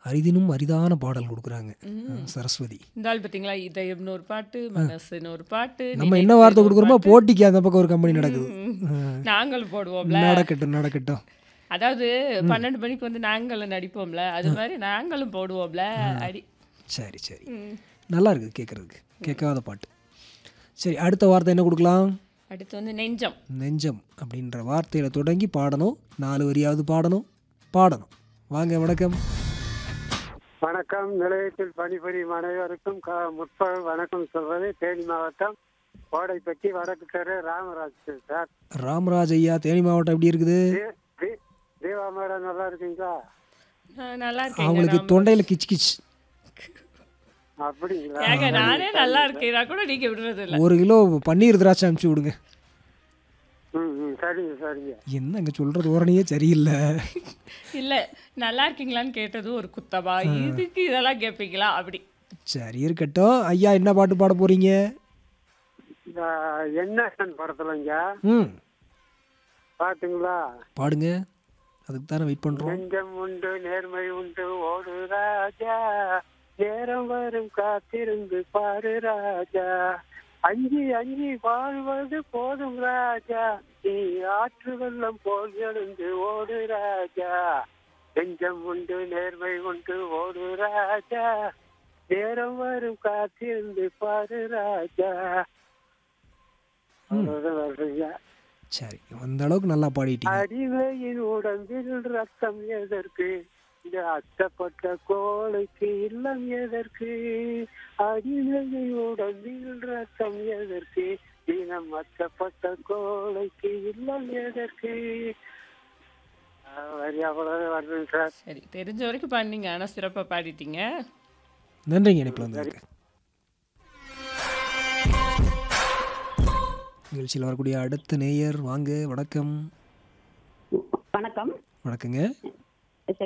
அரிதினும் அரிதான பாடல் கொடுக்குறாங்க சரஸ்வதி இந்த ஆள் பார்த்தீங்களா இதயம்னு ஒரு பாட்டு மனசுன்னு ஒரு பாட்டு நம்ம என்ன வார்த்தை கொடுக்குறோமோ போட்டிக்கு அந்த பக்கம் ஒரு கம்பெனி நடக்குது நாங்கள் போடுவோம்ல நடக்கட்டும் நடக்கட்டும் அதாவது பன்னெண்டு மணிக்கு வந்து நாங்களும் நடிப்போம்ல அது மாதிரி நாங்களும் போடுவோம்ல அடி சரி சரி நல்லா இருக்குது கேட்குறதுக்கு கேட்காத பாட்டு சரி அடுத்த வார்த்தை என்ன கொடுக்கலாம் அடுத்து வந்து நெஞ்சம் நெஞ்சம் அப்படின்ற வார்த்தையில் தொடங்கி பாடணும் நாலு வரியாவது பாடணும் பாடணும் வாங்க வணக்கம் வணக்கம் நிலையத்தில் பணிபுரியும் அனைவருக்கும் க- முற்பகல் வணக்கம் சொல்வது தேனி மாவட்டம் கோடைப்பட்டி வடக்கு தெரு ராமராஜ் சார் ராமராஜ் ஐயா தேனி மாவட்டம் எப்படி இருக்குது தீ- தீ- தீபா மேடம் நல்லா இருக்கீங்களா நான் நல்லா இருக்கேன் அவங்களுக்கு தொண்டையில் கிச் கிச் அப்படிங்களா ஏங்க நானே நல்லா இருக்கேன் கூட நீங்க விடுறது இல்ல ஒரு கிலோ பன்னீர் திராட்சை அனுப்பிச்சி விடுங்க ம் ம் சரிங்க சரிங்க என்ன அங்கே சொல்கிறது ஓரணியே சரியில்லை இல்ல நல்லா இருக்கீங்களான்னு கேட்டது ஒரு குத்தமா இதுக்கு இதெல்லாம் கேட்பீங்களா அப்படி சரி இருக்கட்டும் ஐயா என்ன பாட்டு பாட போகிறீங்க இந்த என்ன படத்துலங்க ம் பாட்டுங்களா பாடுங்க அதுக்கு தானே வெயிட் பண்ணுறோம் நெஞ்சம் உண்டு நேர்மை உண்டு ஓடு ராஜா நேரம் வரும் காத்திருந்து பாரு ராஜா அஞ்சி அஞ்சி வாழ்வது போதும் ராஜா நீ ஆற்று வெள்ளம் போல் எழுந்து ஓடு ராஜா நெஞ்சம் உண்டு நேர்மை உண்டு ஓடு ராஜா நேரம் வரும் காத்திருந்து பாரு ராஜா அவ்வளவுதான் வருதுங்க சரி அந்த அளவுக்கு நல்லா பாடிட்டீங்க அடிமையின் உடம்பில் ரத்தம் எதற்கு இந்த அத்தப்பட்ட கோழைக்கு இல்லம் எதற்கு அடிமையின் உடம்பில் ரத்தம் எதற்கு தினம் அத்தப்பட்ட கோழைக்கு இல்லம் எதற்கு வரி அவ்வளவு வருதுங்க சார் சரி தெரிஞ்ச வரைக்கும் பண்ணீங்க ஆனா சிறப்பா பாடிட்டீங்க நன்றிங்க இணைப்பில் வந்ததுக்கு நிகழ்ச்சியில் வரக்கூடிய அடுத்த நேயர் வாங்க வணக்கம் வணக்கம் வணக்கங்க